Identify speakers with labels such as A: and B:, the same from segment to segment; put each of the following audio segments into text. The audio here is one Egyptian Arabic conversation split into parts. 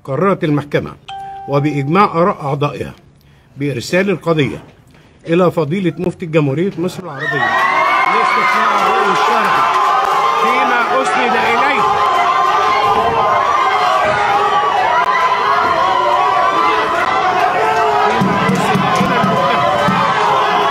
A: قررت المحكمة وبإجماع آراء أعضائها بإرسال القضية إلى فضيلة مفتي جمهورية مصر العربية لاستطلاع الرأي الشرعي فيما أسند إليه فيما أسند إلى المتهم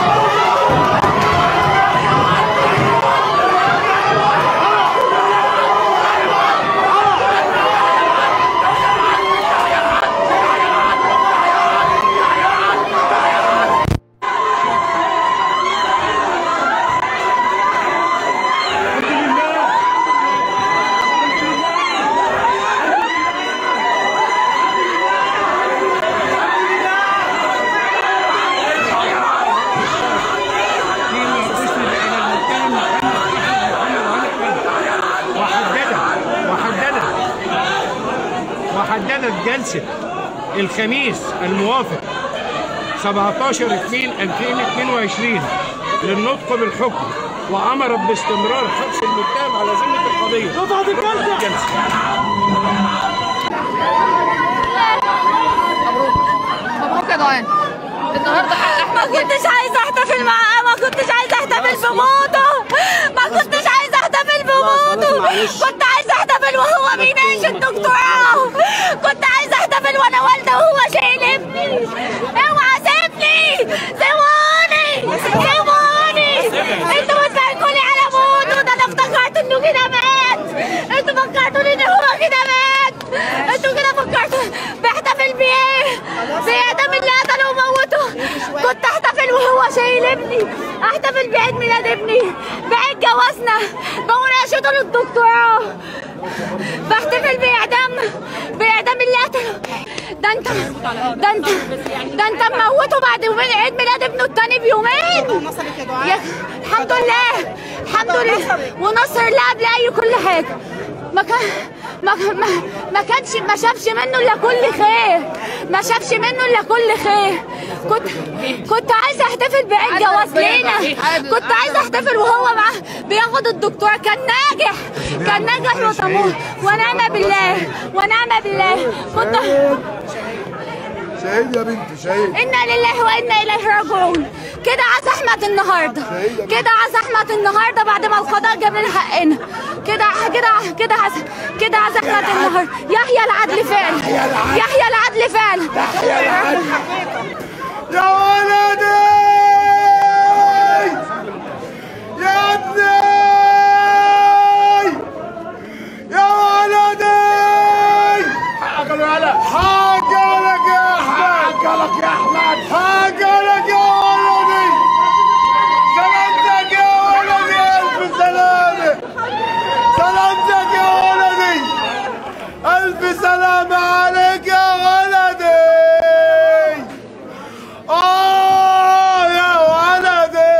A: فيما أسند إلى المتهم وحددت وحددت وحددت جلسة الخميس الموافق 17 2 2022 للنطق بالحكم وأمرت باستمرار حبس المتهم على ذمة القضية. رفعت الجلسة.
B: مبروك يا دعاء النهارده حق احمد
C: ما كنتش عايزه احتفل معاه ما كنتش عايزه احتفل بموته ما كنتش عايزه احتفل بموته كنت عايزه احتفل وهو بيناقش الدكتوراه كنت عايزه احتفل وانا والده وهو شايل ابني اوعى سيبني سيبوني سيبوني انتوا بتباركولي على موته ده انا افتكرت انه كده مات انتوا فكرتوني ان هو كده مات انتوا كده فكرتوا بحتفل بيه بآدم اللي قتله وموته كنت احتفل وهو شايل ابني احتفل بعيد ميلاد ابني بعيد جوازنا بمناقشته للدكتوراه بحتفل بإعدام بإعدام اللي قتله ده انت ده انت ده انت مموته بعد يومين عيد ميلاد ابنه التاني بيومين يا الحمد لله الحمد لله ونصر الله قبل اي كل حاجه ما كان ما ما, ما كانش ما شافش منه الا كل خير ما شافش منه الا كل خير كنت كنت عايزه احتفل بعيد جواز لينا كنت عايزه احتفل وهو معاه بياخد الدكتوراه كان ناجح كان ناجح وطموح ونعم بالله ونعم بالله كنت
D: شهيد يا بنتي شهيد
C: انا لله وانا اليه راجعون كده عايز احمد النهارده كده عايز احمد النهارده بعد ما القضاء جاب لنا حقنا كده كده كده عايز كده عايز احمد النهارده يحيى العدل فعلا يحيى العدل فعلا
D: يا ولدي يا ابني يا ولدي حقك يا احمد حقك يا احمد حقك يا ولدي سلامتك يا ولدي الف سلامه سلامتك يا ولدي الف سلامه عليك يا ولدي آه يا ولدي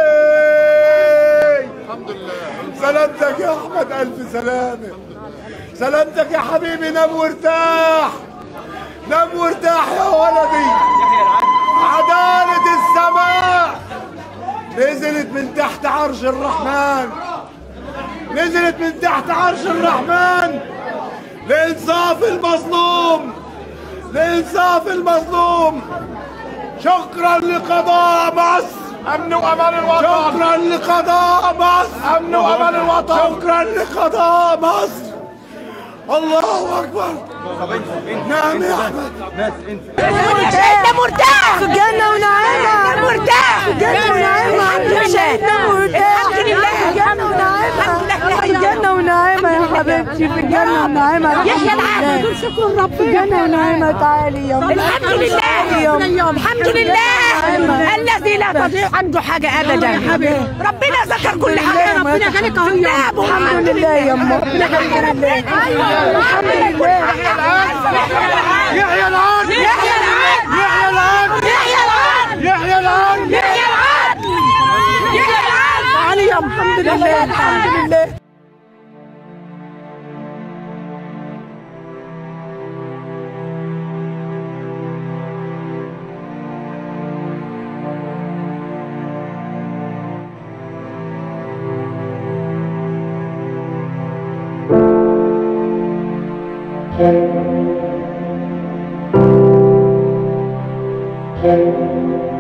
D: الحمد لله سلامتك يا أحمد ألف سلامة سلامتك يا حبيبي نام وارتاح نام وارتاح يا ولدي عدالة السماء نزلت من تحت عرش الرحمن نزلت من تحت عرش الرحمن لإنصاف المظلوم لإنصاف المظلوم شكرا لقضاء مصر امن وامان الوطن شكرا لقضاء مصر امن وامان الوطن شكرا لقضاء مصر الله اكبر نعم يا احمد
C: انت مرتاح في الجنه ونعيمها مرتاح في الجنه ونعيمها الحمد لله الحمد لله الجنه ونعيمها
E: في الجنة ونعيمة يا حبيبتي في الجنة ونعيمة
C: يحيى العدل دول شكر ربنا
E: في الجنة ونعيمة تعالي يا
C: الحمد لله الحمد لله الذي لا تضيع عنده حاجة أبدا ربنا ذكر كل حاجة ربنا جالك أهو
E: الحمد لله يا أمه الحمد لله الحمد لله
D: يحيى العدل
C: يحيى العدل
D: يحيى العدل
C: يحيى العدل
D: يحيى العدل
C: يحيى العدل يحيى العدل
E: تعالي يا الحمد لله الحمد لله
F: الحمد